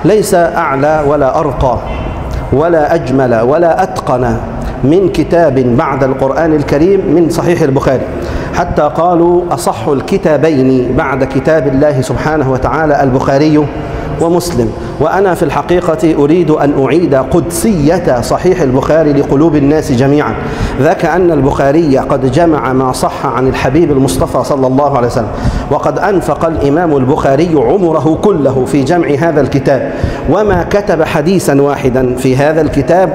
ليس أعلى ولا أرقى ولا أجمل ولا أتقن من كتاب بعد القرآن الكريم من صحيح البخاري حتى قالوا أصح الكتابين بعد كتاب الله سبحانه وتعالى البخاري ومسلم وأنا في الحقيقة أريد أن أعيد قدسية صحيح البخاري لقلوب الناس جميعا ذاك أن البخاري قد جمع ما صح عن الحبيب المصطفى صلى الله عليه وسلم وقد أنفق الإمام البخاري عمره كله في جمع هذا الكتاب وما كتب حديثا واحدا في هذا الكتاب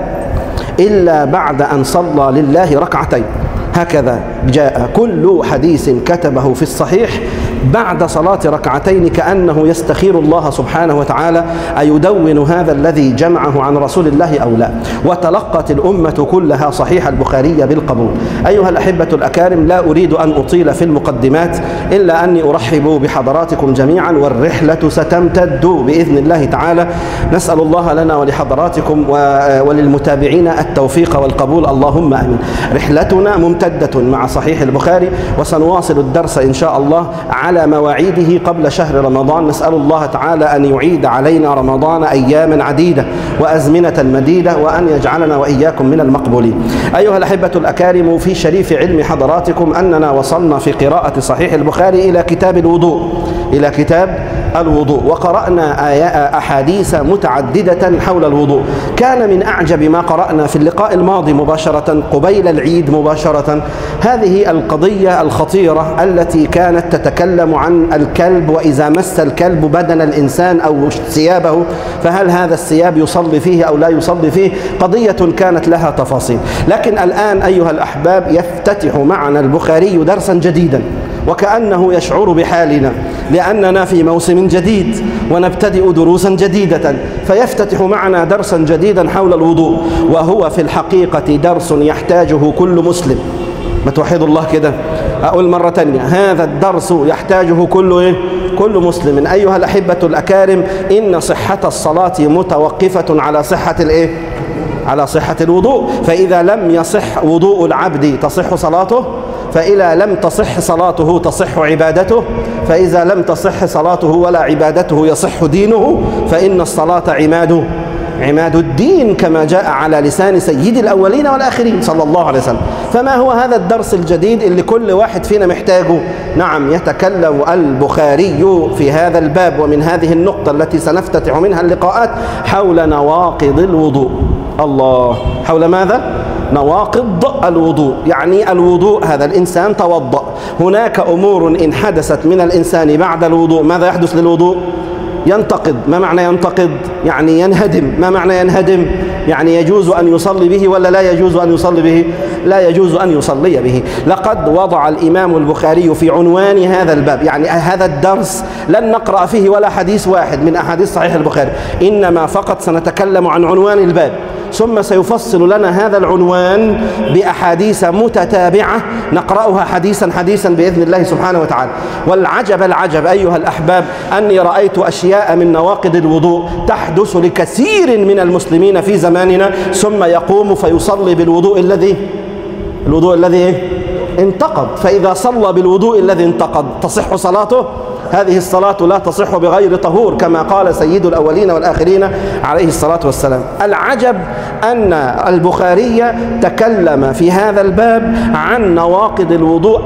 إلا بعد أن صلى لله ركعتين هكذا جاء كل حديث كتبه في الصحيح بعد صلاة ركعتين كأنه يستخير الله سبحانه وتعالى أيدون هذا الذي جمعه عن رسول الله أو لا وتلقت الأمة كلها صحيح البخاري بالقبول أيها الأحبة الأكارم لا أريد أن أطيل في المقدمات إلا أني أرحب بحضراتكم جميعا والرحلة ستمتد بإذن الله تعالى نسأل الله لنا ولحضراتكم وللمتابعين التوفيق والقبول اللهم آمين رحلتنا ممتدة مع صحيح البخاري وسنواصل الدرس إن شاء الله على مواعيده قبل شهر رمضان نسأل الله تعالى أن يعيد علينا رمضان أياما عديدة وأزمنة مديدة وأن يجعلنا وإياكم من المقبولين أيها الأحبة الأكارم في شريف علم حضراتكم أننا وصلنا في قراءة صحيح البخاري إلى كتاب الوضوء إلى كتاب الوضوء وقرأنا أحاديث متعددة حول الوضوء كان من أعجب ما قرأنا في اللقاء الماضي مباشرة قبيل العيد مباشرة هذه القضية الخطيرة التي كانت تتكلم عن الكلب وإذا مس الكلب بدن الإنسان أو ثيابه فهل هذا الثياب يصلي فيه أو لا يصلي فيه قضية كانت لها تفاصيل لكن الآن أيها الأحباب يفتتح معنا البخاري درسا جديدا وكأنه يشعر بحالنا لأننا في موسم جديد ونبتدئ دروسا جديدة فيفتتح معنا درسا جديدا حول الوضوء وهو في الحقيقة درس يحتاجه كل مسلم ما توحدوا الله كده أقول مرة تانية هذا الدرس يحتاجه كل إيه؟ كل مسلم أيها الأحبة الأكارم إن صحة الصلاة متوقفة على صحة الإيه؟ على صحة الوضوء فإذا لم يصح وضوء العبد تصح صلاته فإذا لم تصح صلاته تصح عبادته فإذا لم تصح صلاته ولا عبادته يصح دينه فإن الصلاة عماد عماد الدين كما جاء على لسان سيد الأولين والآخرين صلى الله عليه وسلم فما هو هذا الدرس الجديد اللي كل واحد فينا محتاجه نعم يتكلم البخاري في هذا الباب ومن هذه النقطة التي سنفتتح منها اللقاءات حول نواقض الوضوء الله حول ماذا؟ نواقض الوضوء يعني الوضوء هذا الإنسان توضأ هناك أمور إن حدثت من الإنسان بعد الوضوء ماذا يحدث للوضوء؟ ينتقد ما معنى ينتقد يعني ينهدم ما معنى ينهدم يعني يجوز أن يصلي به ولا لا يجوز أن يصلي به لا يجوز أن يصلي به لقد وضع الإمام البخاري في عنوان هذا الباب يعني هذا الدرس لن نقرأ فيه ولا حديث واحد من أحاديث صحيح البخاري إنما فقط سنتكلم عن عنوان الباب ثم سيفصل لنا هذا العنوان بأحاديث متتابعة نقرأها حديثا حديثا بإذن الله سبحانه وتعالى والعجب العجب أيها الأحباب أني رأيت أشياء من نواقض الوضوء تحدث لكثير من المسلمين في زماننا ثم يقوم فيصلي بالوضوء الذي الوضوء الذي انتقض فإذا صلى بالوضوء الذي انتقض تصح صلاته هذه الصلاة لا تصح بغير طهور كما قال سيد الأولين والآخرين عليه الصلاة والسلام العجب أن البخاري تكلم في هذا الباب عن نواقض الوضوء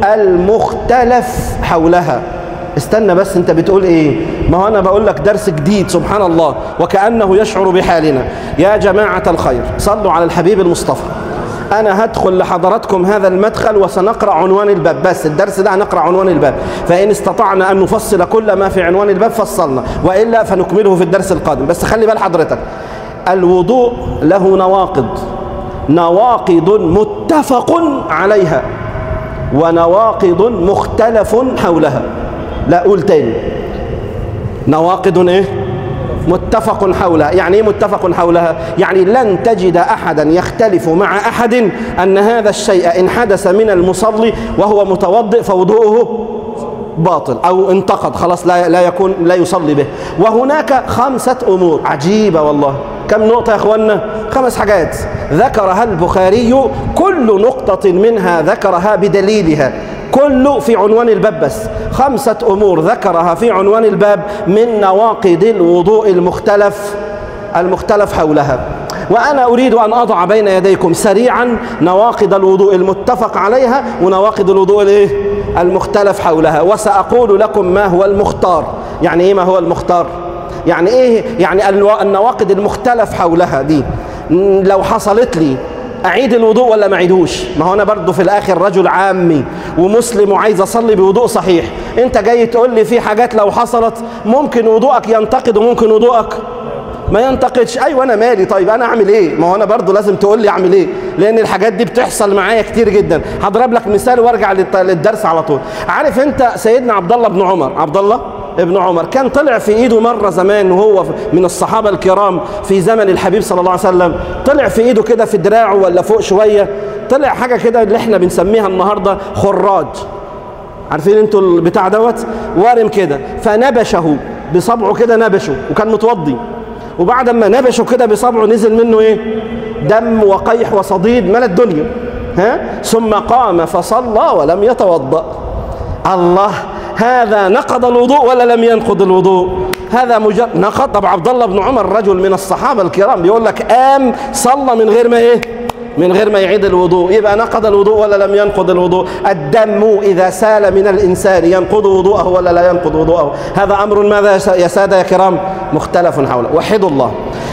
المختلف حولها استنى بس انت بتقول ايه ما هو انا بقول لك درس جديد سبحان الله وكأنه يشعر بحالنا يا جماعة الخير صلوا على الحبيب المصطفى أنا هدخل لحضراتكم هذا المدخل وسنقرأ عنوان الباب بس الدرس ده هنقرأ عنوان الباب فإن استطعنا أن نفصل كل ما في عنوان الباب فصلنا وإلا فنكمله في الدرس القادم بس خلي بال حضرتك الوضوء له نواقض نواقض متفق عليها ونواقض مختلف حولها لا أقول تاني نواقض إيه متفق حولها يعني ايه متفق حولها يعني لن تجد احدا يختلف مع احد ان هذا الشيء ان حدث من المصلي وهو متوضئ فوضوءه باطل او انتقد خلاص لا لا يكون لا يصلي به وهناك خمسه امور عجيبه والله كم نقطه يا اخوانا خمس حاجات ذكرها البخاري كل نقطه منها ذكرها بدليلها كله في عنوان الباب بس خمسة أمور ذكرها في عنوان الباب من نواقض الوضوء المختلف المختلف حولها وأنا أريد أن أضع بين يديكم سريعا نواقض الوضوء المتفق عليها ونواقض الوضوء الايه المختلف حولها وسأقول لكم ما هو المختار يعني إيه ما هو المختار يعني إيه يعني النواقض المختلف حولها دي لو حصلت لي اعيد الوضوء ولا ما اعيدوش ما هو انا برضه في الاخر رجل عامي ومسلم وعايز اصلي بوضوء صحيح انت جاي تقول لي في حاجات لو حصلت ممكن وضوءك ينتقد وممكن وضوءك ما ينتقدش ايوه انا مالي طيب انا اعمل ايه ما هو انا برضه لازم تقول لي اعمل ايه لان الحاجات دي بتحصل معايا كتير جدا هضرب لك مثال وارجع للدرس على طول عارف انت سيدنا عبد الله بن عمر عبد الله ابن عمر كان طلع في ايده مره زمان وهو من الصحابه الكرام في زمن الحبيب صلى الله عليه وسلم طلع في ايده كده في دراعه ولا فوق شويه طلع حاجه كده اللي احنا بنسميها النهارده خراج عارفين انتوا البتاع دوت وارم كده فنبشه بصبعه كده نبشه وكان متوضي وبعد ما نبشه كده بصبعه نزل منه ايه دم وقيح وصديد ملا الدنيا ها ثم قام فصلى ولم يتوضا الله هذا نقض الوضوء ولا لم ينقض الوضوء هذا مجرد نقض طب عبد الله بن عمر رجل من الصحابه الكرام بيقول لك قام صلى من غير ما ايه من غير ما يعيد الوضوء يبقى نقض الوضوء ولا لم ينقض الوضوء الدم إذا سال من الإنسان ينقض وضوءه ولا لا ينقض وضوءه هذا أمر ماذا يا سادة يا كرام مختلف حوله وحدوا الله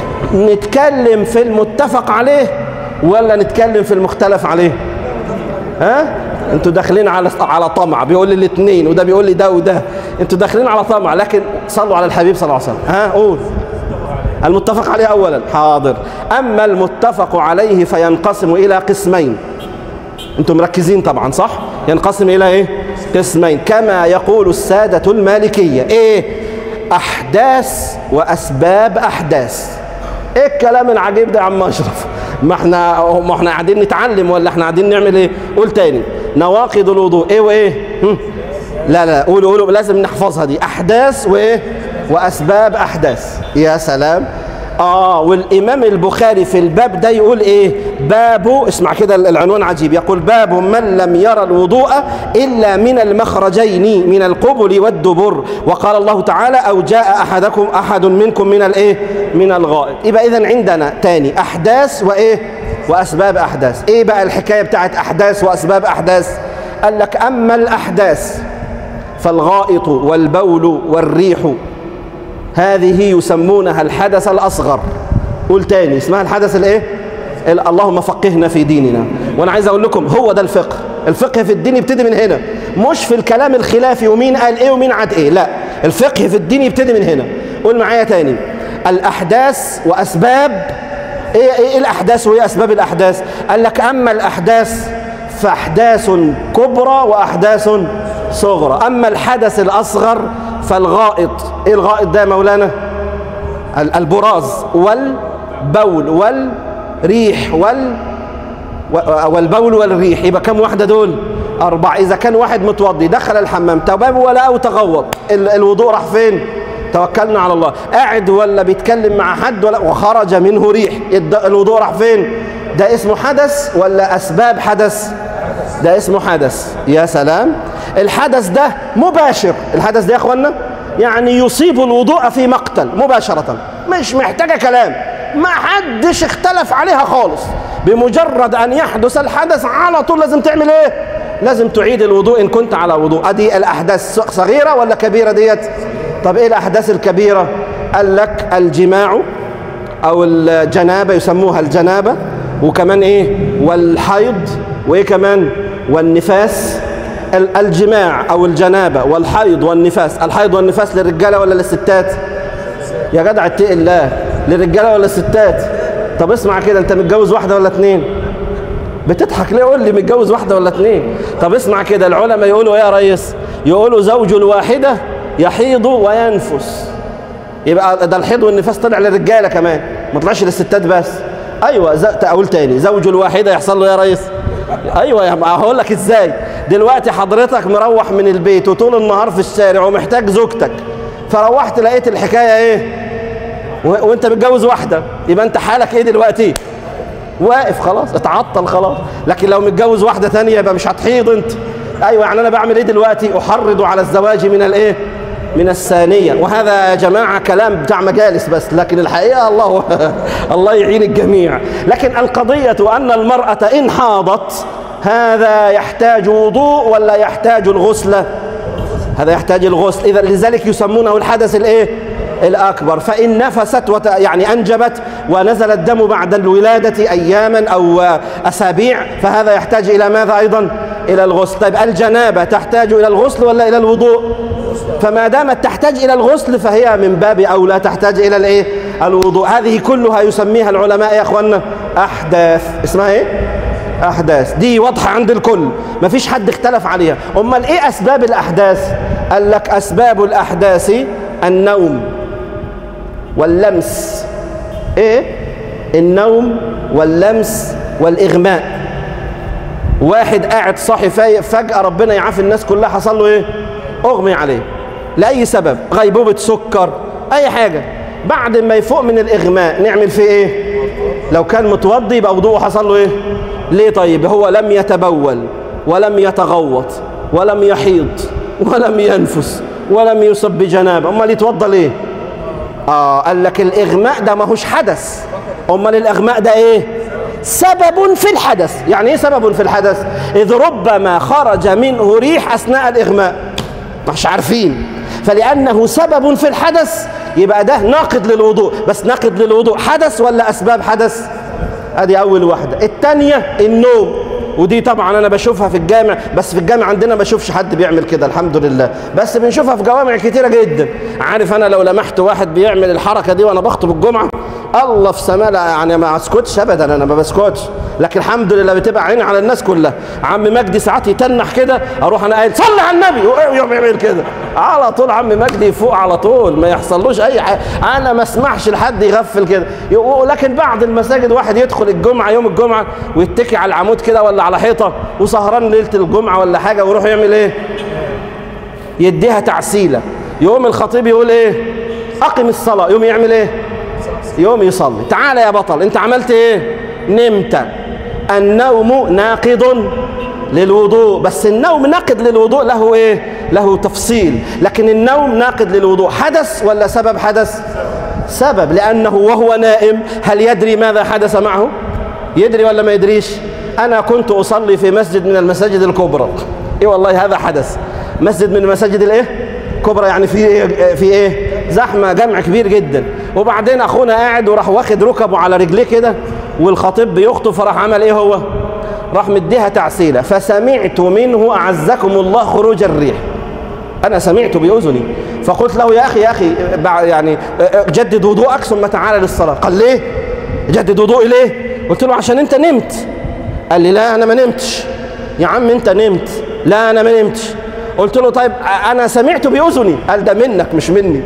نتكلم في المتفق عليه ولا نتكلم في المختلف عليه ها انتوا داخلين على على طمع بيقول لي الاثنين وده بيقول لي ده وده انتوا داخلين على طمع لكن صلوا على الحبيب صلى الله عليه وسلم ها قول المتفق عليه اولا حاضر اما المتفق عليه فينقسم الى قسمين انتم مركزين طبعا صح ينقسم الى ايه قسمين كما يقول الساده المالكيه ايه احداث واسباب احداث ايه الكلام العجيب ده يا عم اشرف ما احنا ما احنا قاعدين نتعلم ولا احنا قاعدين نعمل ايه قول تاني نواقض الوضوء ايه وايه هم؟ لا لا قولوا قولوا لازم نحفظها دي احداث وايه واسباب احداث يا سلام اه والامام البخاري في الباب ده يقول ايه باب اسمع كده العنوان عجيب يقول باب من لم يرى الوضوء الا من المخرجين من القبل والدبر وقال الله تعالى او جاء احدكم احد منكم من الايه من الغائط يبقى اذا عندنا تاني احداث وايه واسباب احداث ايه بقى الحكايه بتاعت احداث واسباب احداث قال لك اما الاحداث فالغائط والبول والريح هذه يسمونها الحدث الأصغر قول تاني اسمها الحدث الايه اللهم فقهنا في ديننا وانا عايز اقول لكم هو ده الفقه الفقه في الدين يبتدي من هنا مش في الكلام الخلافي ومين قال ايه ومين عاد ايه لا الفقه في الدين يبتدي من هنا قول معايا تاني الاحداث واسباب ايه ايه الاحداث وايه اسباب الاحداث قال لك اما الاحداث فاحداث كبرى واحداث صغرى اما الحدث الاصغر فالغائط ايه الغائط ده يا مولانا البراز والبول والريح وال والبول والريح يبقى كم واحده دول أربعة إذا كان واحد متوضي دخل الحمام تباب ولا أو تغوط الوضوء راح فين توكلنا على الله قاعد ولا بيتكلم مع حد ولا وخرج منه ريح الوضوء راح فين ده اسمه حدث ولا أسباب حدث ده اسمه حدث يا سلام الحدث ده مباشر الحدث ده يا اخوانا يعني يصيب الوضوء في مقتل مباشرة مش محتاجة كلام ما حدش اختلف عليها خالص بمجرد ان يحدث الحدث على طول لازم تعمل ايه لازم تعيد الوضوء ان كنت على وضوء ادي الاحداث صغيرة ولا كبيرة ديت طب ايه الاحداث الكبيرة قال لك الجماع او الجنابة يسموها الجنابة وكمان ايه والحيض وايه كمان والنفاس الجماع او الجنابه والحيض والنفاس الحيض والنفاس للرجاله ولا للستات يا جدع اتقي الله للرجاله ولا للستات طب اسمع كده انت متجوز واحده ولا اتنين بتضحك ليه قول لي متجوز واحده ولا اتنين طب اسمع كده العلماء يقولوا ايه يا ريس يقولوا زوج الواحده يحيض وينفس يبقى ده الحيض والنفاس طلع للرجاله كمان ما طلعش للستات بس ايوه اقول تاني زوج الواحده يحصل له يا ريس ايوه يا هقول لك ازاي دلوقتي حضرتك مروح من البيت وطول النهار في الشارع ومحتاج زوجتك فروحت لقيت الحكايه ايه و... وانت متجوز واحده يبقى انت حالك ايه دلوقتي واقف خلاص اتعطل خلاص لكن لو متجوز واحده ثانيه يبقى مش هتحيض انت ايوه يعني انا بعمل ايه دلوقتي احرض على الزواج من الايه من الثانية وهذا يا جماعة كلام بتاع مجالس بس لكن الحقيقة الله الله يعين الجميع لكن القضية أن المرأة إن حاضت هذا يحتاج وضوء ولا يحتاج الغسل هذا يحتاج الغسل إذا لذلك يسمونه الحدث الإيه الأكبر فإن نفست وت... يعني أنجبت ونزل الدم بعد الولادة أياما أو أسابيع فهذا يحتاج إلى ماذا أيضا إلى الغسل طيب الجنابة تحتاج إلى الغسل ولا إلى الوضوء فما دامت تحتاج إلى الغسل فهي من باب أولى تحتاج إلى الإيه الوضوء هذه كلها يسميها العلماء يا أخوانا أحداث اسمها إيه أحداث دي واضحة عند الكل ما فيش حد اختلف عليها أمال إيه أسباب الأحداث قال لك أسباب الأحداث النوم واللمس إيه النوم واللمس والإغماء واحد قاعد صاحي فايق فجأة ربنا يعافي الناس كلها حصل له إيه أغمي عليه لأي سبب غيبوبة سكر أي حاجة بعد ما يفوق من الإغماء نعمل فيه إيه لو كان متوضي يبقى وضوءه حصل له إيه ليه طيب هو لم يتبول ولم يتغوط ولم يحيض ولم ينفس ولم يصب بجنابه امال يتوضى ليه اه قال لك الاغماء ده ماهوش حدث امال الاغماء ده ايه سبب في الحدث يعني ايه سبب في الحدث اذ ربما خرج منه ريح اثناء الاغماء مش عارفين فلانه سبب في الحدث يبقى ده ناقض للوضوء بس ناقض للوضوء حدث ولا اسباب حدث ادي اول واحده الثانيه النوم ودي طبعا انا بشوفها في الجامع بس في الجامع عندنا ما بشوفش حد بيعمل كده الحمد لله بس بنشوفها في جوامع كتيره جدا عارف انا لو لمحت واحد بيعمل الحركه دي وانا بخطب الجمعه الله في سماء يعني ما اسكتش ابدا انا ما بسكتش لكن الحمد لله بتبقى عيني على الناس كلها عم مجدي ساعات يتنح كده اروح انا قايل صلي على النبي ويقوم يعمل كده على طول عم مجدي يفوق على طول ما يحصلوش اي حاجه انا ما اسمحش لحد يغفل كده لكن بعض المساجد واحد يدخل الجمعه يوم الجمعه ويتكي على العمود كده ولا على حيطه وسهران ليله الجمعه ولا حاجه ويروح يعمل ايه يديها تعسيله يوم الخطيب يقول ايه اقم الصلاه يوم يعمل ايه يوم يصلي تعال يا بطل انت عملت ايه نمت النوم ناقض للوضوء بس النوم ناقض للوضوء له ايه له تفصيل لكن النوم ناقض للوضوء حدث ولا سبب حدث سبب لانه وهو نائم هل يدري ماذا حدث معه يدري ولا ما يدريش انا كنت اصلي في مسجد من المساجد الكبرى ايه والله هذا حدث مسجد من المساجد الايه كبرى يعني في ايه في ايه زحمه جمع كبير جدا وبعدين اخونا قاعد وراح واخد ركبه على رجليه كده والخطيب بيخطب فراح عمل ايه هو راح مديها تعسيله فسمعت منه اعزكم الله خروج الريح انا سمعت باذني فقلت له يا اخي يا اخي يعني جدد وضوءك ثم تعالى للصلاه قال ليه جدد وضوئي ليه قلت له عشان انت نمت قال لي لا انا ما نمتش يا عم انت نمت لا انا ما نمتش قلت له طيب انا سمعت باذني قال ده منك مش مني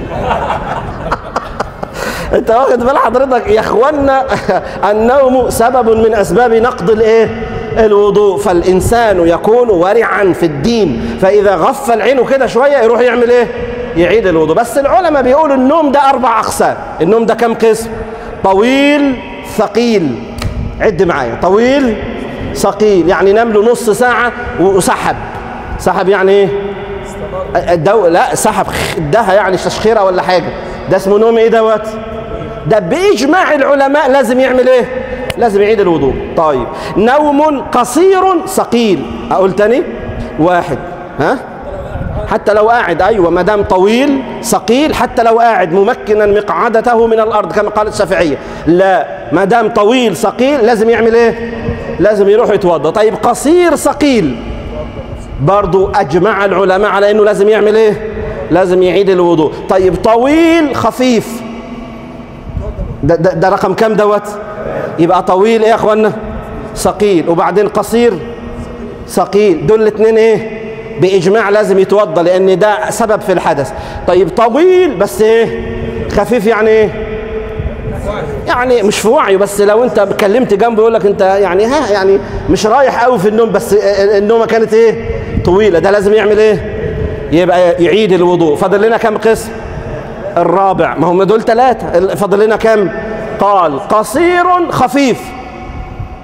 انت واخد بال حضرتك يا اخوانا النوم سبب من اسباب نقض الايه الوضوء فالانسان يكون ورعا في الدين فاذا غفل عينه كده شويه يروح يعمل ايه يعيد الوضوء بس العلماء بيقولوا النوم ده اربع اقسام النوم ده كم قسم طويل ثقيل عد معايا طويل ثقيل يعني نام له نص ساعه وسحب سحب يعني ايه الدو... لا سحب ده يعني تشخيره ولا حاجه ده اسمه نوم ايه دوت ده باجماع العلماء لازم يعمل ايه لازم يعيد الوضوء طيب نوم قصير ثقيل اقول تاني واحد ها حتى لو قاعد ايوه ما دام طويل ثقيل حتى لو قاعد ممكنا مقعدته من الارض كما قالت الشافعيه لا ما دام طويل ثقيل لازم يعمل ايه لازم يروح يتوضا طيب قصير ثقيل برضو اجمع العلماء على انه لازم يعمل ايه لازم يعيد الوضوء طيب طويل خفيف ده, ده, ده رقم كام دوت يبقى طويل ايه يا اخوانا ثقيل وبعدين قصير ثقيل دول الاثنين ايه باجماع لازم يتوضا لان ده سبب في الحدث طيب طويل بس ايه خفيف يعني ايه يعني مش في وعيه بس لو انت كلمت جنبه يقول لك انت يعني ها يعني مش رايح قوي في النوم بس النومه كانت ايه طويله ده لازم يعمل ايه يبقى يعيد الوضوء فاضل لنا كم قسم الرابع ما هم دول ثلاثه فاضل لنا كم قال قصير خفيف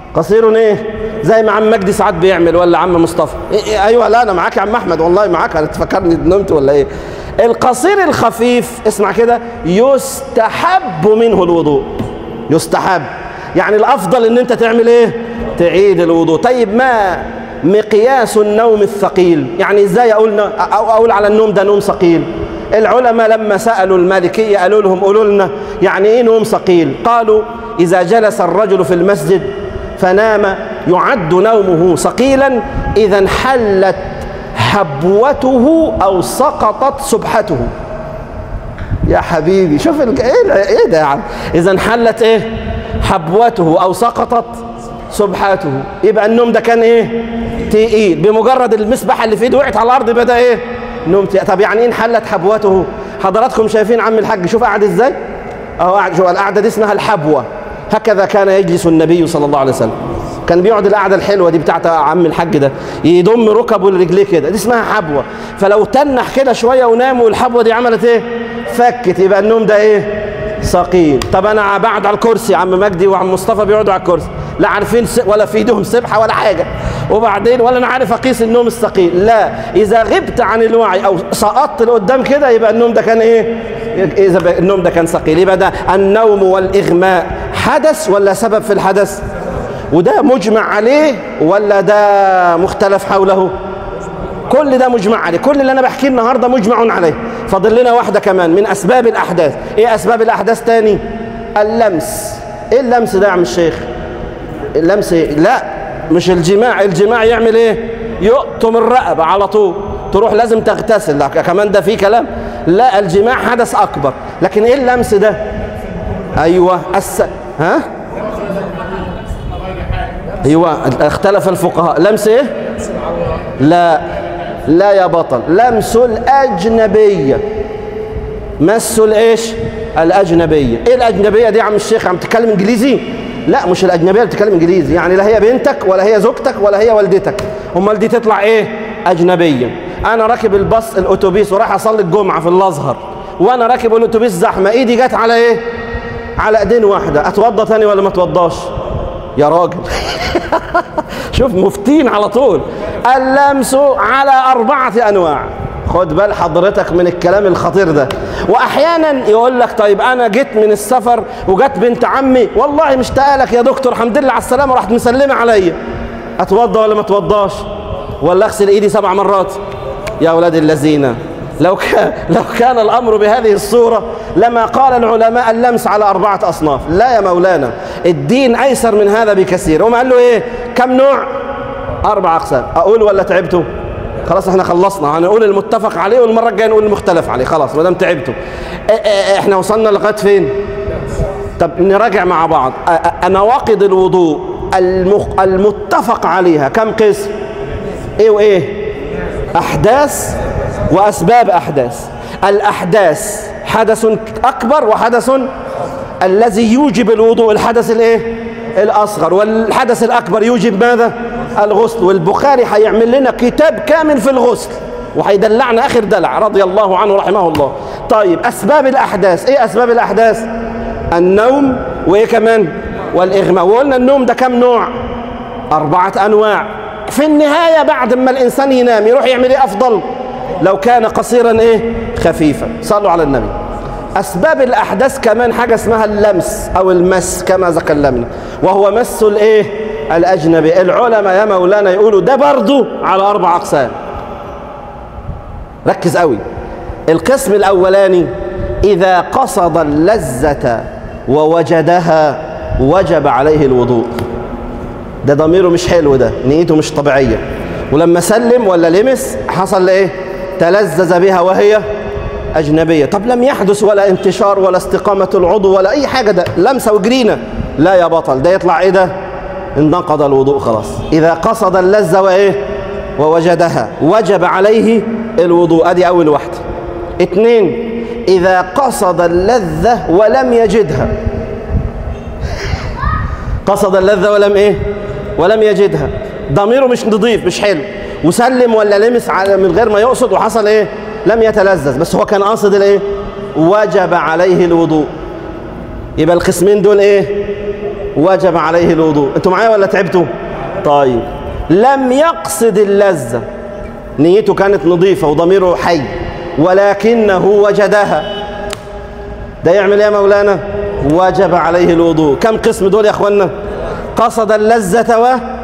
قصير ايه زي ما عم مجدي ساعات بيعمل ولا عم مصطفى إيه إيه ايوه لا انا معاك يا عم احمد والله معاك انا تفكرني نمت ولا ايه القصير الخفيف اسمع كده يستحب منه الوضوء يستحب يعني الافضل ان انت تعمل ايه تعيد الوضوء طيب ما مقياس النوم الثقيل يعني ازاي اقول أو اقول على النوم ده نوم ثقيل العلماء لما سالوا المالكيه قالوا لهم قولوا لنا يعني ايه نوم ثقيل قالوا اذا جلس الرجل في المسجد فنام يعد نومه ثقيلا اذا انحلت حبوته او سقطت سبحته يا حبيبي شوف ال... ايه ايه ده يا عم اذا انحلت ايه حبوته او سقطت سبحته يبقى النوم ده كان ايه تقيل بمجرد المسبحه اللي في ايده وقعت على الارض بدا ايه نوم تقيل. طب يعني ايه انحلت حبوته حضراتكم شايفين عم الحاج شوف قاعد ازاي اهو قاعد شوف القعده دي اسمها الحبوه هكذا كان يجلس النبي صلى الله عليه وسلم كان بيقعد القعده الحلوه دي بتاعت عم الحاج ده يضم ركبه لرجليه كده دي اسمها حبوه فلو تنح كده شويه ونام والحبوه دي عملت ايه فكت يبقى النوم ده ايه ثقيل طب انا بعد على الكرسي عم مجدي وعم مصطفى بيقعدوا على الكرسي لا عارفين ولا في ايدهم سبحه ولا حاجه وبعدين ولا انا عارف اقيس النوم الثقيل لا اذا غبت عن الوعي او سقطت لقدام كده يبقى النوم ده كان ايه اذا النوم ده كان ثقيل يبقى ده النوم والاغماء حدث ولا سبب في الحدث وده مجمع عليه ولا ده مختلف حوله كل ده مجمع عليه كل اللي انا بحكيه النهارده مجمع عليه فاضل لنا واحده كمان من اسباب الاحداث ايه اسباب الاحداث تاني اللمس ايه اللمس ده يا عم الشيخ اللمس إيه؟ لا مش الجماع الجماع يعمل ايه يقطم الرقبه على طول تروح لازم تغتسل لا كمان ده في كلام لا الجماع حدث اكبر لكن ايه اللمس ده ايوه الس... ها ايوه اختلف الفقهاء لمس ايه لا لا يا بطل لمس الاجنبيه مس الايش الاجنبيه ايه الاجنبيه دي يا عم الشيخ عم تتكلم انجليزي لا مش الاجنبيه اللي بتتكلم انجليزي يعني لا هي بنتك ولا هي زوجتك ولا هي والدتك امال دي تطلع ايه اجنبيه انا راكب الباص الاتوبيس ورايح اصلي الجمعه في الازهر وانا راكب الاتوبيس زحمه ايدي جت على ايه على ايدين واحده اتوضى تاني ولا ما اتوضاش يا راجل شوف مفتين على طول اللمس على أربعة أنواع خد بال حضرتك من الكلام الخطير ده واحيانا يقول لك طيب انا جيت من السفر وجت بنت عمي والله مشتاقه لك يا دكتور الحمد لله على السلامه راحت مسلمه عليا اتوضى ولا ما اتوضاش ولا اغسل ايدي سبع مرات يا اولاد الذين لو كان لو كان الامر بهذه الصوره لما قال العلماء اللمس على اربعه اصناف لا يا مولانا الدين ايسر من هذا بكثير هم قال له ايه كم نوع اربع اقسام اقول ولا تعبتوا خلاص احنا خلصنا هنقول المتفق عليه والمره الجايه نقول المختلف عليه خلاص ما دام تعبتوا احنا وصلنا لغايه فين طب نراجع مع بعض نواقض الوضوء المخ... المتفق عليها كم قسم ايه وايه احداث واسباب احداث الاحداث حدث اكبر وحدث الذي يوجب الوضوء الحدث الايه الاصغر والحدث الاكبر يوجب ماذا الغسل والبخاري هيعمل لنا كتاب كامل في الغسل وهيدلعنا اخر دلع رضي الله عنه رحمه الله طيب اسباب الاحداث ايه اسباب الاحداث النوم وايه كمان والاغماء وقلنا النوم ده كم نوع اربعه انواع في النهايه بعد ما الانسان ينام يروح يعمل ايه افضل لو كان قصيرا ايه خفيفا صلوا على النبي اسباب الاحداث كمان حاجه اسمها اللمس او المس كما تكلمنا وهو مس الايه الاجنبي العلماء يا مولانا يقولوا ده برضه على اربع اقسام ركز قوي القسم الاولاني اذا قصد اللذه ووجدها وجب عليه الوضوء ده ضميره مش حلو ده نيته مش طبيعيه ولما سلم ولا لمس حصل ايه تلذذ بها وهي أجنبية طب لم يحدث ولا انتشار ولا استقامة العضو ولا أي حاجة ده لمسة وجرينا لا يا بطل ده يطلع إيه ده انقضى الوضوء خلاص إذا قصد اللذة وإيه ووجدها وجب عليه الوضوء أدي أول واحدة اتنين إذا قصد اللذة ولم يجدها قصد اللذة ولم إيه ولم يجدها ضميره مش نظيف مش حلو وسلم ولا لمس على من غير ما يقصد وحصل ايه لم يتلذذ بس هو كان قاصد الايه وجب عليه الوضوء يبقى القسمين دول ايه وجب عليه الوضوء انتوا معايا ولا تعبتوا طيب لم يقصد اللذة نيته كانت نظيفة وضميره حي ولكنه وجدها ده يعمل ايه يا مولانا وجب عليه الوضوء كم قسم دول يا اخوانا قصد اللذة و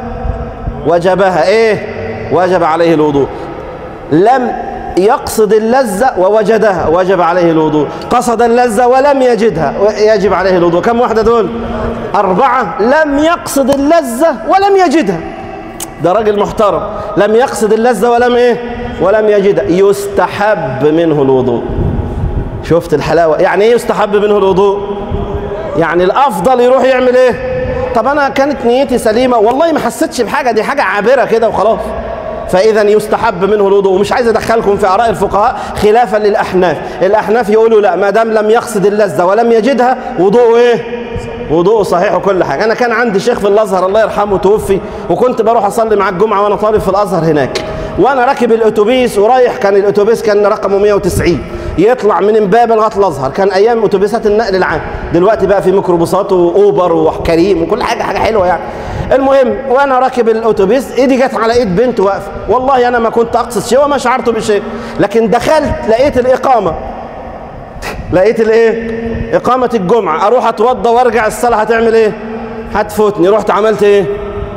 وجبها ايه وجب عليه الوضوء لم يقصد اللذة ووجدها وجب عليه الوضوء قصد اللذة ولم يجدها يجب عليه الوضوء كم واحدة دول أربعة لم يقصد اللذة ولم يجدها ده راجل محترم لم يقصد اللذة ولم ايه ولم يجدها يستحب منه الوضوء شفت الحلاوة يعني ايه يستحب منه الوضوء يعني الافضل يروح يعمل ايه طب انا كانت نيتي سليمة والله ما حسيتش بحاجة دي حاجة عابرة كده وخلاص فإذا يستحب منه الوضوء ومش عايز أدخلكم في آراء الفقهاء خلافا للأحناف الأحناف يقولوا لا ما دام لم يقصد اللذة ولم يجدها وضوءه إيه وضوءه صحيح وكل حاجة أنا كان عندي شيخ في الأزهر الله يرحمه توفي وكنت بروح أصلي مع الجمعة وأنا طالب في الأزهر هناك وأنا راكب الأتوبيس ورايح كان الأتوبيس كان رقمه 190 يطلع من امبابة لغاية الأزهر كان أيام أتوبيسات النقل العام دلوقتي بقى في ميكروباصات وأوبر وكريم وكل حاجة حاجة حلوة يعني المهم وانا راكب الاتوبيس ايدي جت على ايد بنت واقفه والله انا ما كنت اقصد شيء وما شعرت بشيء لكن دخلت لقيت الاقامه لقيت الايه اقامه الجمعه اروح اتوضى وارجع الصلاه هتعمل ايه هتفوتني رحت عملت ايه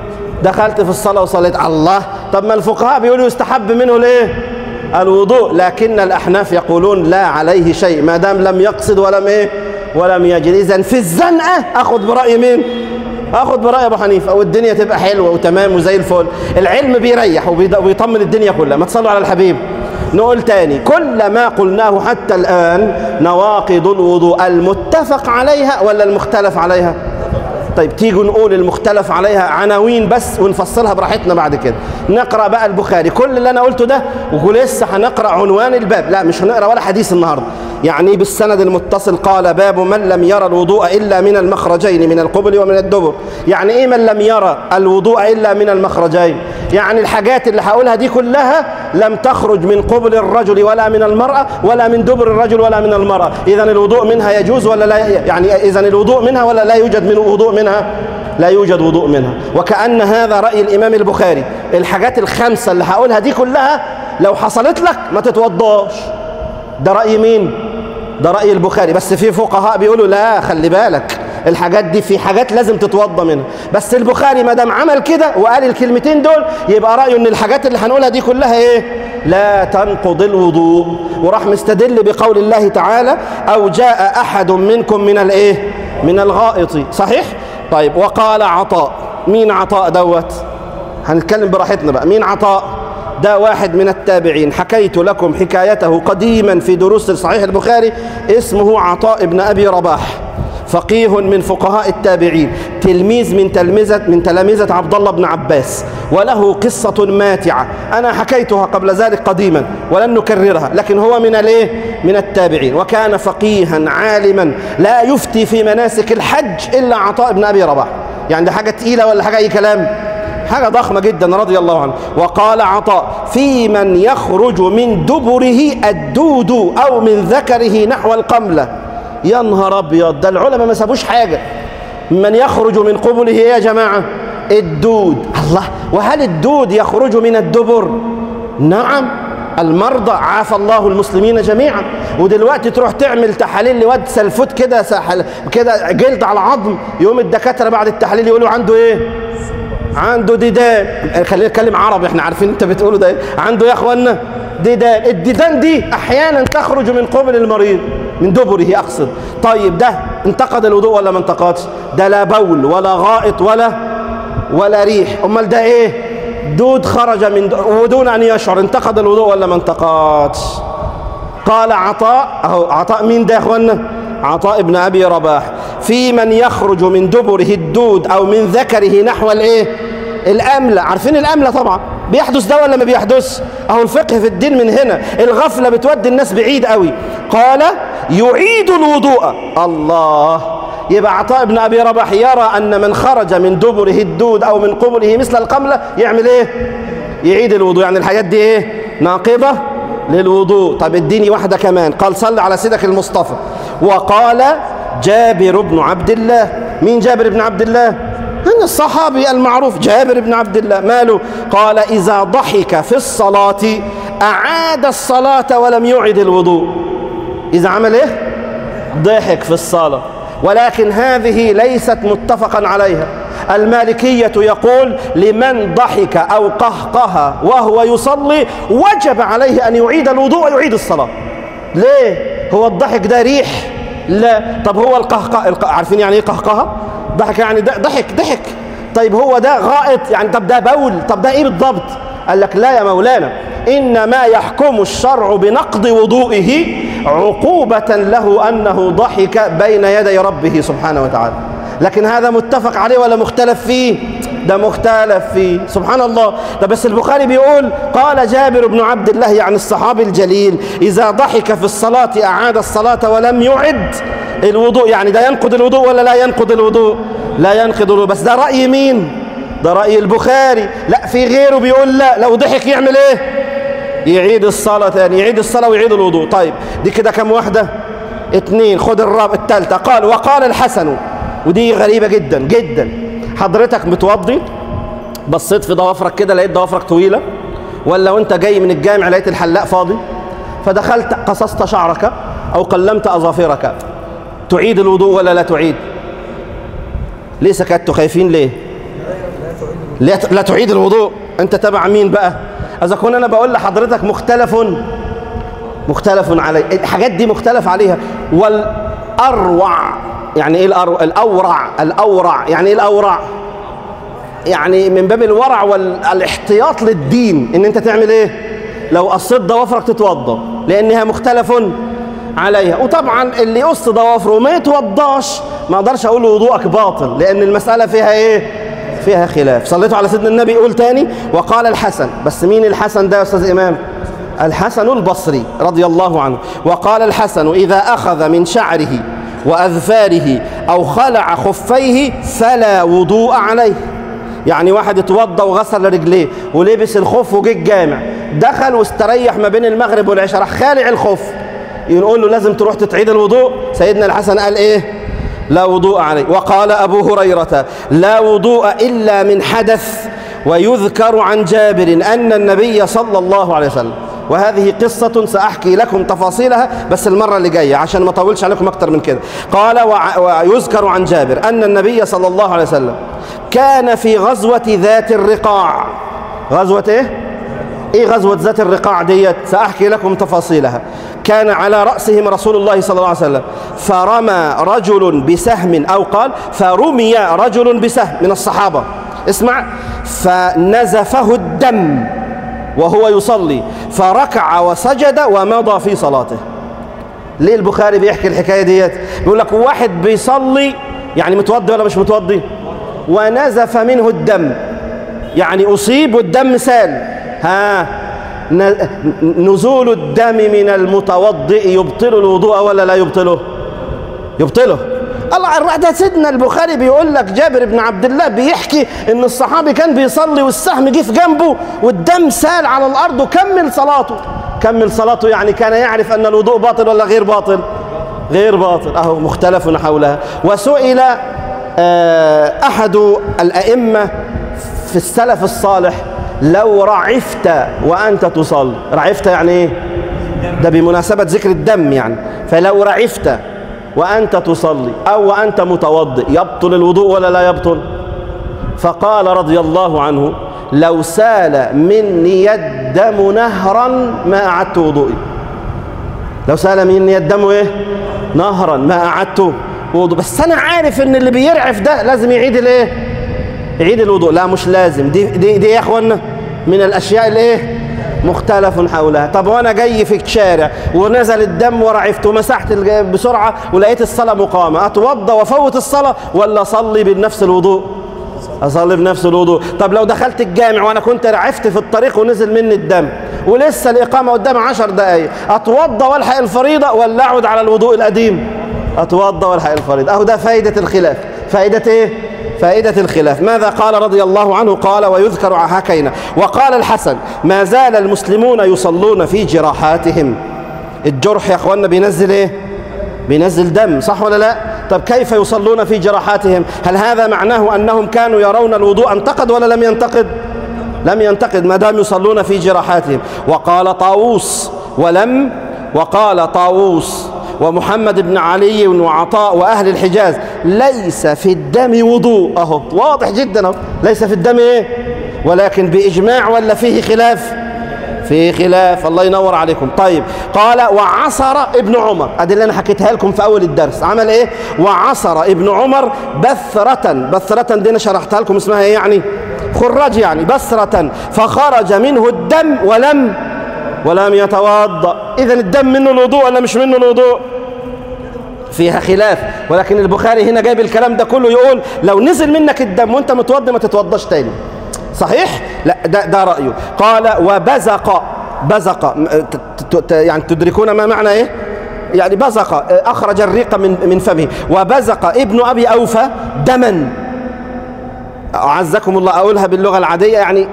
دخلت في الصلاه وصليت الله طب ما الفقهاء بيقولوا يستحب منه الايه الوضوء لكن الاحناف يقولون لا عليه شيء ما دام لم يقصد ولم ايه ولم يجد اذا في الزنقه اخذ براي مين اخد براي ابو حنيفه والدنيا تبقى حلوه وتمام وزي الفل العلم بيريح وبيطمن الدنيا كلها ما تصلوا على الحبيب نقول تاني كل ما قلناه حتى الان نواقض الوضوء المتفق عليها ولا المختلف عليها طيب تيجوا نقول المختلف عليها عناوين بس ونفصلها براحتنا بعد كده نقرا بقى البخاري كل اللي انا قلته ده ولسه هنقرا عنوان الباب لا مش هنقرا ولا حديث النهارده يعني بالسند المتصل قال باب من لم يرى الوضوء الا من المخرجين من القبل ومن الدبر يعني ايه من لم يرى الوضوء الا من المخرجين يعني الحاجات اللي هقولها دي كلها لم تخرج من قبل الرجل ولا من المرأة ولا من دبر الرجل ولا من المرأة إذا الوضوء منها يجوز ولا لا يعني إذا الوضوء منها ولا لا يوجد من وضوء منها لا يوجد وضوء منها وكأن هذا رأي الإمام البخاري الحاجات الخمسة اللي هقولها دي كلها لو حصلت لك ما تتوضاش ده رأي مين ده رأي البخاري بس في فقهاء بيقولوا لا خلي بالك الحاجات دي في حاجات لازم تتوضى منها بس البخاري ما دام عمل كده وقال الكلمتين دول يبقى رايه ان الحاجات اللي هنقولها دي كلها ايه لا تنقض الوضوء وراح مستدل بقول الله تعالى او جاء احد منكم من الايه من الغائط صحيح طيب وقال عطاء مين عطاء دوت هنتكلم براحتنا بقى مين عطاء ده واحد من التابعين حكيت لكم حكايته قديما في دروس صحيح البخاري اسمه عطاء بن ابي رباح فقيه من فقهاء التابعين تلميذ من تلمذة من تلامذة عبد الله بن عباس وله قصة ماتعة أنا حكيتها قبل ذلك قديما ولن نكررها لكن هو من الايه من التابعين وكان فقيها عالما لا يفتي في مناسك الحج إلا عطاء بن أبي رباح يعني ده حاجة تقيلة ولا حاجة أي كلام حاجة ضخمة جدا رضي الله عنه وقال عطاء في من يخرج من دبره الدود أو من ذكره نحو القملة يا نهار ابيض ده العلماء ما سابوش حاجه من يخرج من قبله ايه يا جماعه الدود الله وهل الدود يخرج من الدبر نعم المرضى عافى الله المسلمين جميعا ودلوقتي تروح تعمل تحاليل لواد سلفوت كده سحل كده جلد على العظم يوم الدكاتره بعد التحاليل يقولوا عنده ايه عنده ديدان خلينا نتكلم عربي احنا عارفين انت بتقوله ده عنده يا اخوانا ديدان الديدان دي احيانا تخرج من قبل المريض من دبره اقصد طيب ده انتقد الوضوء ولا ما انتقدش ده لا بول ولا غائط ولا ولا ريح امال ده ايه دود خرج من ودون ان يشعر انتقد الوضوء ولا ما انتقدش قال عطاء اهو عطاء مين ده يا اخوانا عطاء ابن ابي رباح في من يخرج من دبره الدود او من ذكره نحو الايه الامله عارفين الامله طبعا بيحدث ده ولا ما بيحدث اهو الفقه في الدين من هنا الغفله بتودي الناس بعيد قوي قال يعيد الوضوء الله يبقى عطاء بن ابي رباح يرى ان من خرج من دبره الدود او من قبله مثل القمله يعمل ايه يعيد الوضوء يعني الحاجات دي ايه ناقضه للوضوء طب اديني واحده كمان قال صل على سيدك المصطفى وقال جابر بن عبد الله مين جابر بن عبد الله هذا الصحابي المعروف جابر بن عبد الله ماله قال إذا ضحك في الصلاة أعاد الصلاة ولم يعد الوضوء إذا عمل إيه ضحك في الصلاة ولكن هذه ليست متفقا عليها المالكية يقول لمن ضحك أو قهقه وهو يصلي وجب عليه أن يعيد الوضوء ويعيد الصلاة ليه؟ هو الضحك ده ريح لا طب هو القهقه الق... عارفين يعني ايه قهقه ضحك يعني ده ضحك ضحك طيب هو ده غائط يعني طب ده بول طب ده ايه بالضبط قال لك لا يا مولانا انما يحكم الشرع بنقض وضوئه عقوبة له انه ضحك بين يدي ربه سبحانه وتعالى لكن هذا متفق عليه ولا مختلف فيه ده مختلف فيه سبحان الله ده بس البخاري بيقول قال جابر بن عبد الله يعني الصحابي الجليل إذا ضحك في الصلاة أعاد الصلاة ولم يعد الوضوء يعني ده ينقض الوضوء ولا لا ينقض الوضوء لا ينقض الوضوء بس ده رأي مين ده رأي البخاري لا في غيره بيقول لا لو ضحك يعمل ايه يعيد الصلاة تاني يعيد الصلاة ويعيد الوضوء طيب دي كده كم واحدة اتنين خد الرابع التالتة قال وقال الحسن ودي غريبة جدا جدا حضرتك متوضي بصيت في ضوافرك كده لقيت ضوافرك طويلة ولا وانت جاي من الجامع لقيت الحلاق فاضي فدخلت قصصت شعرك او قلمت اظافرك تعيد الوضوء ولا لا تعيد ليه سكتوا خايفين ليه لا لا تعيد الوضوء انت تبع مين بقى اذا كنت انا بقول لحضرتك مختلف مختلف عليه الحاجات دي مختلف عليها والاروع يعني ايه الأروع الاورع الاورع يعني ايه الاورع يعني من باب الورع والاحتياط للدين ان انت تعمل ايه لو قصيت ضوافرك تتوضا لانها مختلف عليها وطبعا اللي يقص ضوافره وما يتوضاش ما اقدرش اقول له وضوءك باطل لان المساله فيها ايه فيها خلاف صليتوا على سيدنا النبي يقول تاني وقال الحسن بس مين الحسن ده يا استاذ امام الحسن البصري رضي الله عنه وقال الحسن اذا اخذ من شعره واذفاره او خلع خفيه فلا وضوء عليه يعني واحد اتوضى وغسل رجليه ولبس الخف وجه الجامع دخل واستريح ما بين المغرب والعشاء راح خالع الخف يقول له لازم تروح تتعيد الوضوء سيدنا الحسن قال ايه لا وضوء عليه وقال ابو هريره لا وضوء الا من حدث ويذكر عن جابر ان النبي صلى الله عليه وسلم وهذه قصة سأحكي لكم تفاصيلها بس المرة اللي جاية عشان ما أطولش عليكم أكتر من كده قال ويذكر عن جابر أن النبي صلى الله عليه وسلم كان في غزوة ذات الرقاع غزوة إيه؟ إيه غزوة ذات الرقاع ديت سأحكي لكم تفاصيلها كان على رأسهم رسول الله صلى الله عليه وسلم فرمى رجل بسهم أو قال فرمي رجل بسهم من الصحابة اسمع فنزفه الدم وهو يصلي فركع وسجد ومضى في صلاته ليه البخاري بيحكي الحكاية ديت بيقول لك واحد بيصلي يعني متوضي ولا مش متوضي ونزف منه الدم يعني أصيب والدم سال ها نزول الدم من المتوضئ يبطل الوضوء ولا لا يبطله يبطله الله ده سيدنا البخاري بيقول لك جابر بن عبد الله بيحكي ان الصحابي كان بيصلي والسهم جه في جنبه والدم سال على الارض وكمل صلاته كمل صلاته يعني كان يعرف ان الوضوء باطل ولا غير باطل غير باطل اهو مختلف حولها وسئل احد الائمه في السلف الصالح لو رعفت وانت تصلي رعفت يعني ايه ده بمناسبه ذكر الدم يعني فلو رعفت وأنت تصلي أو وأنت متوضئ يبطل الوضوء ولا لا يبطل فقال رضي الله عنه لو سال مني الدم نهرا ما أعدت وضوئي لو سال مني الدم إيه نهرا ما أعدت وضوء بس أنا عارف إن اللي بيرعف ده لازم يعيد الإيه يعيد الوضوء لا مش لازم دي دي, دي يا إخوانا من الأشياء الإيه مختلف حولها طب وانا جاي في الشارع ونزل الدم ورعفت ومسحت بسرعه ولقيت الصلاه مقامه اتوضى وافوت الصلاه ولا اصلي بنفس الوضوء اصلي بنفس الوضوء طب لو دخلت الجامع وانا كنت رعفت في الطريق ونزل مني الدم ولسه الاقامه قدامي عشر دقائق اتوضى والحق الفريضه ولا اقعد على الوضوء القديم اتوضى والحق الفريضه اهو ده فايده الخلاف فايده ايه فائدة الخلاف ماذا قال رضي الله عنه قال ويذكر هكينا وقال الحسن ما زال المسلمون يصلون في جراحاتهم الجرح يا اخوانا بينزل ايه بينزل دم صح ولا لا طب كيف يصلون في جراحاتهم هل هذا معناه أنهم كانوا يرون الوضوء انتقد ولا لم ينتقد لم ينتقد ما دام يصلون في جراحاتهم وقال طاووس ولم وقال طاووس ومحمد بن علي وعطاء وأهل الحجاز ليس في الدم وضوء أهو واضح جدا أهو ليس في الدم إيه ولكن بإجماع ولا فيه خلاف فيه خلاف الله ينور عليكم طيب قال وعصر ابن عمر ادي اللي انا حكيتها لكم في اول الدرس عمل ايه وعصر ابن عمر بثرة بثرة دي انا شرحتها لكم اسمها ايه يعني خراج يعني بثرة فخرج منه الدم ولم ولم يتوضا اذا الدم منه الوضوء ولا مش منه الوضوء فيها خلاف ولكن البخاري هنا جايب الكلام ده كله يقول لو نزل منك الدم وانت متوضي ما تتوضاش تاني صحيح لا ده, ده رأيه قال وبزق بزق يعني تدركون ما معنى ايه يعني بزق اخرج الريق من من فمه وبزق ابن ابي اوفى دما اعزكم الله اقولها باللغه العاديه يعني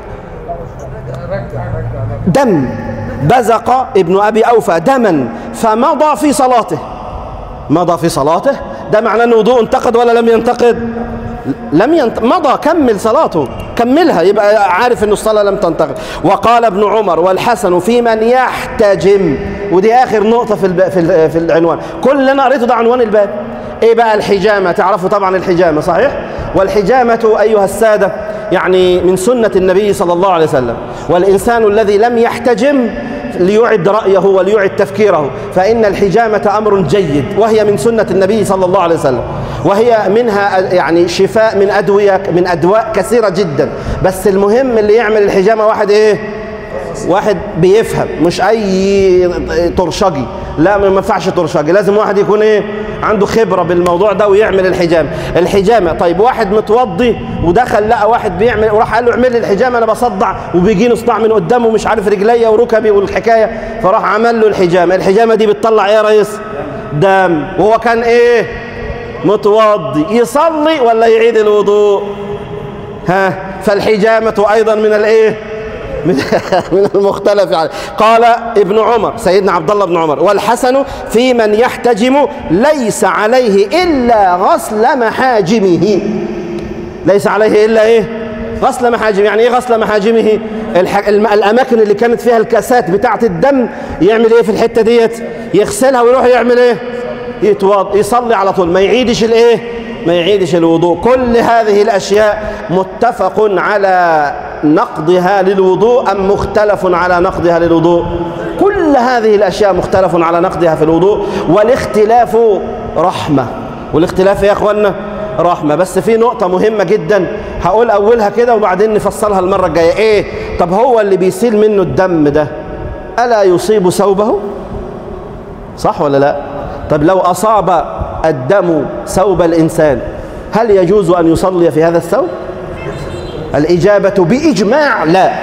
دم بزق ابن ابي اوفى دما فمضى في صلاته مضى في صلاته ده معناه ان وضوء انتقد ولا لم ينتقد لم ينت... مضى كمل صلاته كملها يبقى عارف ان الصلاه لم تنتقد وقال ابن عمر والحسن في من يحتجم ودي اخر نقطه في الب... في, ال... في العنوان كل اللي انا قريته ده عنوان الباب ايه بقى الحجامه تعرفوا طبعا الحجامه صحيح والحجامه ايها الساده يعني من سنه النبي صلى الله عليه وسلم والانسان الذي لم يحتجم ليعد رأيه وليعد تفكيره فإن الحجامة أمر جيد وهي من سنة النبي صلى الله عليه وسلم وهي منها يعني شفاء من أدوية من أدواء كثيرة جدا بس المهم اللي يعمل الحجامة واحد إيه واحد بيفهم مش أي طرشجي لا ما ينفعش طرشجي لازم واحد يكون إيه عنده خبرة بالموضوع ده ويعمل الحجامة الحجامة طيب واحد متوضي ودخل لقى واحد بيعمل وراح قال له اعمل لي الحجامة أنا بصدع وبيجيني صداع من قدامه ومش عارف رجليا وركبي والحكاية فراح عمل له الحجامة الحجامة دي بتطلع إيه يا ريس دم وهو كان إيه متوضي يصلي ولا يعيد الوضوء ها فالحجامة أيضا من الإيه من المختلف يعني قال ابن عمر سيدنا عبد الله بن عمر والحسن في من يحتجم ليس عليه إلا غسل محاجمه ليس عليه إلا إيه غسل محاجم يعني إيه غسل محاجمه الح... الأماكن اللي كانت فيها الكاسات بتاعة الدم يعمل إيه في الحتة ديت يغسلها ويروح يعمل إيه يتوض يصلي على طول ما يعيدش الإيه ما يعيدش الوضوء كل هذه الأشياء متفق على نقضها للوضوء أم مختلف على نقضها للوضوء كل هذه الأشياء مختلف على نقضها في الوضوء والاختلاف رحمة والاختلاف يا أخوانا رحمة بس في نقطة مهمة جدا هقول أولها كده وبعدين نفصلها المرة الجاية إيه طب هو اللي بيسيل منه الدم ده ألا يصيب ثوبه صح ولا لا طب لو أصاب الدم ثوب الإنسان هل يجوز أن يصلي في هذا الثوب الإجابة بإجماع لا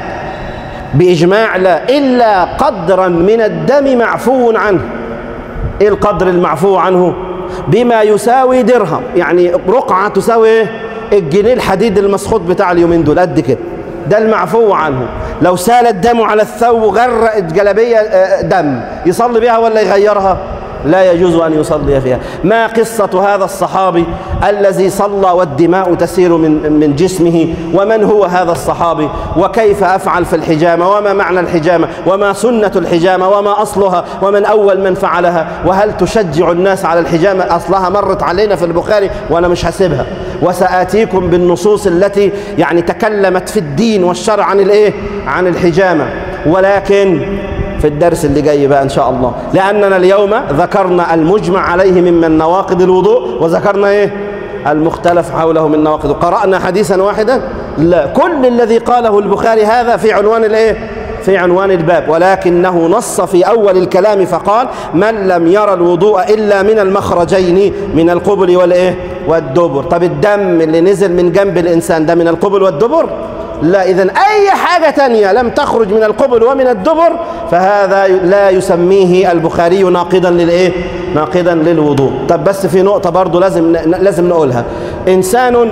بإجماع لا إلا قدرا من الدم معفو عنه إيه القدر المعفو عنه بما يساوي درهم يعني رقعة تساوي إيه؟ الجنيه الحديد المسخوط بتاع اليومين دول قد كده ده المعفو عنه لو سال الدم على الثوب وغرقت جلبية دم يصلي بها ولا يغيرها لا يجوز أن يصلي فيها ما قصة هذا الصحابي الذي صلى والدماء تسير من, من جسمه ومن هو هذا الصحابي وكيف أفعل في الحجامة وما معنى الحجامة وما سنة الحجامة وما أصلها ومن أول من فعلها وهل تشجع الناس على الحجامة أصلها مرت علينا في البخاري وأنا مش هسيبها وسآتيكم بالنصوص التي يعني تكلمت في الدين والشرع عن الإيه عن الحجامة ولكن في الدرس اللي جاي بقى إن شاء الله لأننا اليوم ذكرنا المجمع عليه ممن نواقض الوضوء وذكرنا إيه المختلف حوله من نواقض قرأنا حديثا واحدا لا كل الذي قاله البخاري هذا في عنوان الإيه في عنوان الباب ولكنه نص في أول الكلام فقال من لم يرى الوضوء إلا من المخرجين من القبل والإيه والدبر طب الدم اللي نزل من جنب الإنسان ده من القبل والدبر لا إذا أي حاجة تانية لم تخرج من القبل ومن الدبر فهذا لا يسميه البخاري ناقضا للإيه؟ ناقضا للوضوء طب بس في نقطة برضو لازم لازم نقولها إنسان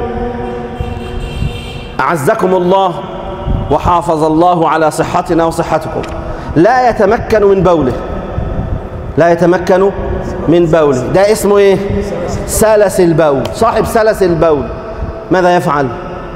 أعزكم الله وحافظ الله على صحتنا وصحتكم لا يتمكن من بوله لا يتمكن من بوله ده اسمه ايه سلس البول صاحب سلس البول ماذا يفعل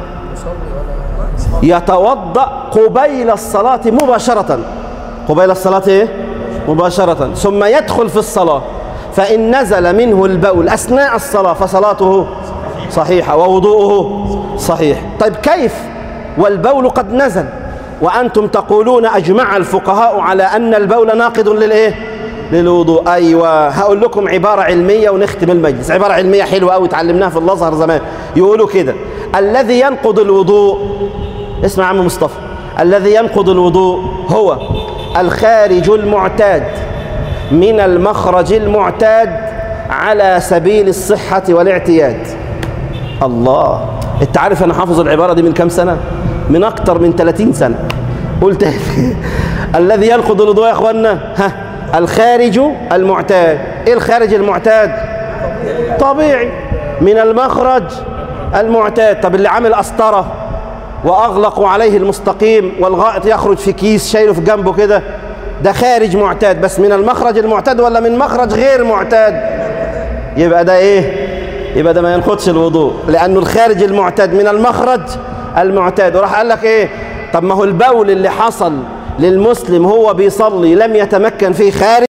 يتوضأ قبيل الصلاة مباشرة قبيل الصلاة ايه مباشرة ثم يدخل في الصلاة فإن نزل منه البول أثناء الصلاة فصلاته صحيحة ووضوءه صحيح طيب كيف والبول قد نزل وأنتم تقولون أجمع الفقهاء على أن البول ناقض للإيه للوضوء أيوة هقول لكم عبارة علمية ونختم المجلس عبارة علمية حلوة أوي اتعلمناها في الأزهر زمان يقولوا كده الذي ينقض الوضوء اسمع يا عم مصطفى الذي ينقض الوضوء هو الخارج المعتاد من المخرج المعتاد على سبيل الصحة والاعتياد الله انت عارف انا حافظ العبارة دي من كام سنة من اكتر من 30 سنة قلت الذي ينقض الوضوء يا اخوانا ها الخارج المعتاد ايه الخارج المعتاد طبيعي من المخرج المعتاد طب اللي عامل قسطره واغلقوا عليه المستقيم والغائط يخرج في كيس شايله في جنبه كده ده خارج معتاد بس من المخرج المعتاد ولا من مخرج غير معتاد يبقى ده ايه يبقى ده ما ينقضش الوضوء لانه الخارج المعتاد من المخرج المعتاد وراح قال لك ايه طب ما هو البول اللي حصل للمسلم هو بيصلي لم يتمكن فيه خارج